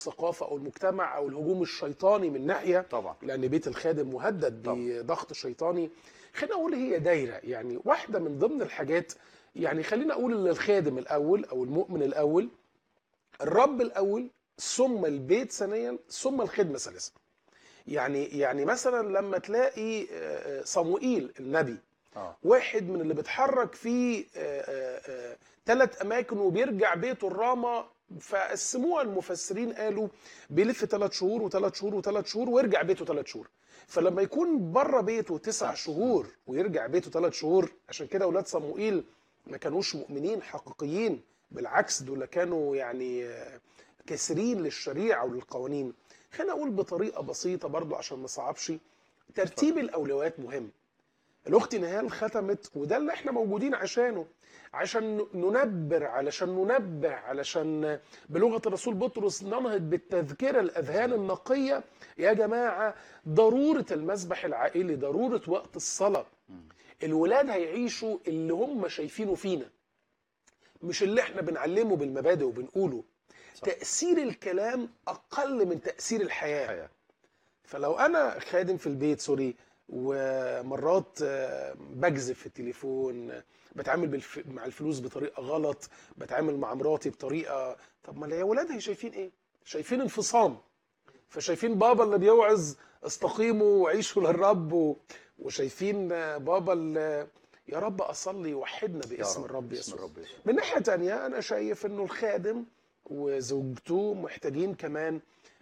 الثقافه او المجتمع او الهجوم الشيطاني من ناحيه طبعا لان بيت الخادم مهدد طبعا. بضغط شيطاني خلينا اقول هي دايره يعني واحده من ضمن الحاجات يعني خلينا اقول ان الخادم الاول او المؤمن الاول الرب الاول ثم البيت ثانيا ثم الخدمه ثالثا يعني يعني مثلا لما تلاقي آه، صموئيل النبي اه واحد من اللي بيتحرك في ثلاث اماكن وبيرجع بيته الرامه فقسموها المفسرين قالوا بيلف ثلاث شهور وثلاث شهور وثلاث شهور ويرجع بيته ثلاث شهور فلما يكون بره بيته تسع شهور ويرجع بيته ثلاث شهور عشان كده اولاد صموئيل ما كانوش مؤمنين حقيقيين بالعكس دول كانوا يعني آه، كاسرين للشريعه وللقوانين خلينا اقول بطريقه بسيطه برضو عشان ما صعبش ترتيب الاولويات مهم الاخت نهال ختمت وده اللي احنا موجودين عشانه عشان ننبر علشان ننبه علشان بلغه الرسول بطرس ننهض بالتذكره الاذهان النقيه يا جماعه ضروره المسبح العائلي ضروره وقت الصلاه الولاد هيعيشوا اللي هم شايفينه فينا مش اللي احنا بنعلمه بالمبادئ وبنقوله صح. تاثير الكلام اقل من تاثير الحياه حياه فلو انا خادم في البيت سوري ومرات آه، بكذب في التليفون آه، بتعامل بالف... مع الفلوس بطريقه غلط بتعامل مع مراتي بطريقه طب ما يا ولاد هي شايفين ايه شايفين انفصام فشايفين بابا اللي بيوعظ استقيموا وعيشوا للرب و... وشايفين آه، بابا اللي يا رب اصلي وحدنا يا باسم رب، الرب باسم يسوع الرب يسوع من ناحية تانية أنا شايف إنه الخادم وزوجته محتاجين كمان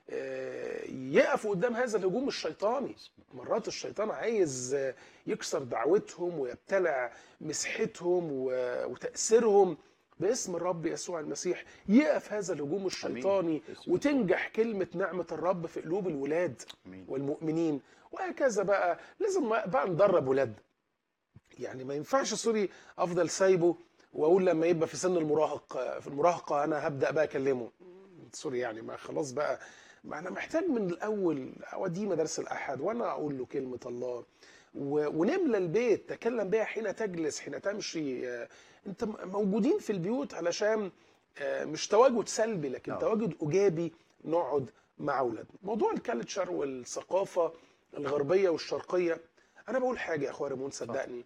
آه، يقفوا قدام هذا الهجوم الشيطاني مرات الشيطان عايز آه، يكسر دعوتهم ويبتلع مسحتهم و- وتأثيرهم باسم الرب يسوع المسيح يقف هذا الهجوم الشيطاني باسم وتنجح كلمة نعمة الرب في قلوب الولاد امين والمؤمنين وهكذا بقى لازم بقى ندرب ولادنا يعني ما ينفعش سوري افضل سايبه واقول لما يبقى في سن المراهق في المراهقه انا هبدا بقى اكلمه سوري يعني ما خلاص بقى ما انا محتاج من الاول اوديه مدارس الاحد وانا اقول له كلمه الله و- ونملى البيت تكلم بها حين تجلس حين تمشي آه، انت م- موجودين في البيوت علشان آه، مش تواجد سلبي لكن آه. تواجد ايجابي نقعد مع اولادنا موضوع الكالتشر والثقافه الغربيه والشرقيه انا بقول حاجه يا اخويا ريمون صدقني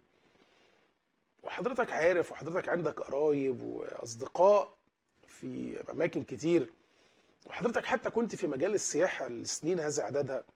وحضرتك عارف وحضرتك عندك قرايب واصدقاء في اماكن كتير وحضرتك حتى كنت في مجال السياحه لسنين هذا عددها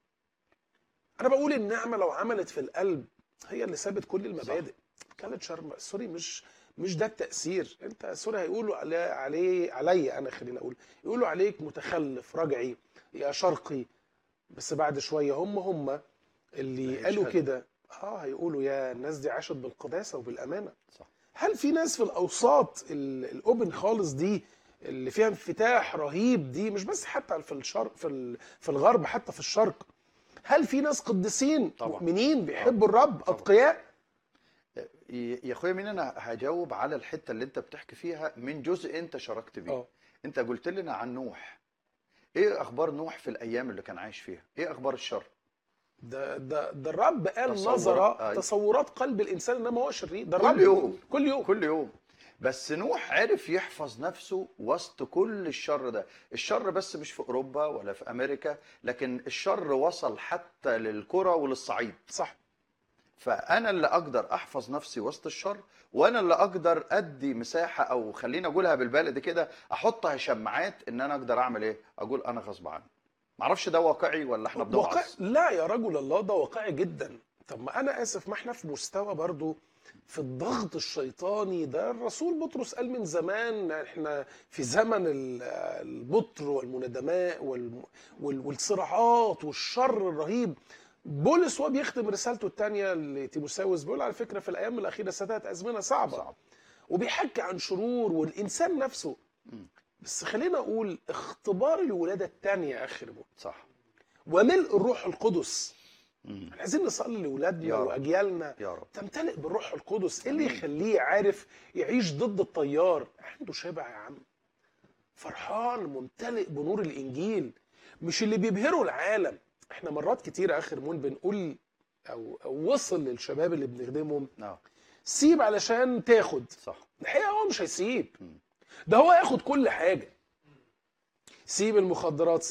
انا بقول النعمه لو عملت في القلب هي اللي سابت كل المبادئ كانت شرم سوري مش مش ده التاثير انت سوري هيقولوا علي عليه علي انا خليني اقول يقولوا عليك متخلف رجعي يا شرقي بس بعد شويه هم هم اللي قالوا هيشهدوا. كده اه هيقولوا يا الناس دي عاشت بالقداسه وبالامانه صح هل في ناس في الاوساط ال- الاوبن خالص دي اللي فيها انفتاح رهيب دي مش بس حتى في الشرق في ال- في الغرب حتى في الشرق هل في ناس قديسين طبعا. مؤمنين بيحبوا الرب اتقياء يا يا اخويا مين انا هجاوب على الحته اللي انت بتحكي فيها من جزء انت شاركت بيه اه انت قلت لنا عن نوح ايه اخبار نوح في الايام اللي كان عايش فيها ايه اخبار الشر ده ده ده الرب قال تصورات، نظر أيوة. تصورات قلب الانسان انما هو شرير ده كل الرب يوم. كل يوم كل يوم بس نوح عرف يحفظ نفسه وسط كل الشر ده الشر بس مش في اوروبا ولا في امريكا لكن الشر وصل حتى للقرى وللصعيد صح فانا اللي اقدر احفظ نفسي وسط الشر وانا اللي اقدر ادي مساحه او خليني اقولها بالبلدي كده احطها شماعات ان انا اقدر اعمل ايه اقول انا غصب عني معرفش ده واقعي ولا احنا واقع بنوعظ لا يا رجل الله ده واقعي جدا طب ما انا اسف ما احنا في مستوى برضو في الضغط الشيطاني ده الرسول بطرس قال من زمان احنا في زمن ال- البطر والمنادماء والم- وال- والصراعات والشر الرهيب بولس وهو بيختم رسالته الثانيه لتيموساوس بيقول على فكره في الايام الاخيره ستاتي ازمنه صعبه صعب وبيحكي عن شرور والانسان نفسه مم. بس خلينا اقول اختبار الولاده الثانيه يا اخي ريمون صح وملء الروح القدس مم. احنا عايزين نصلي لاولادنا يا رب. واجيالنا يا رب تمتلئ بالروح القدس ايه اللي آمين. يخليه عارف يعيش ضد التيار عنده شبع يا عم فرحان ممتلئ بنور الانجيل مش اللي بيبهره العالم احنا مرات كتير اخر مون بنقول او, أو وصل للشباب اللي بنخدمهم اه سيب علشان تاخد صح الحقيقه هو مش هيسيب مم. ده هو ياخد كل حاجه سيب المخدرات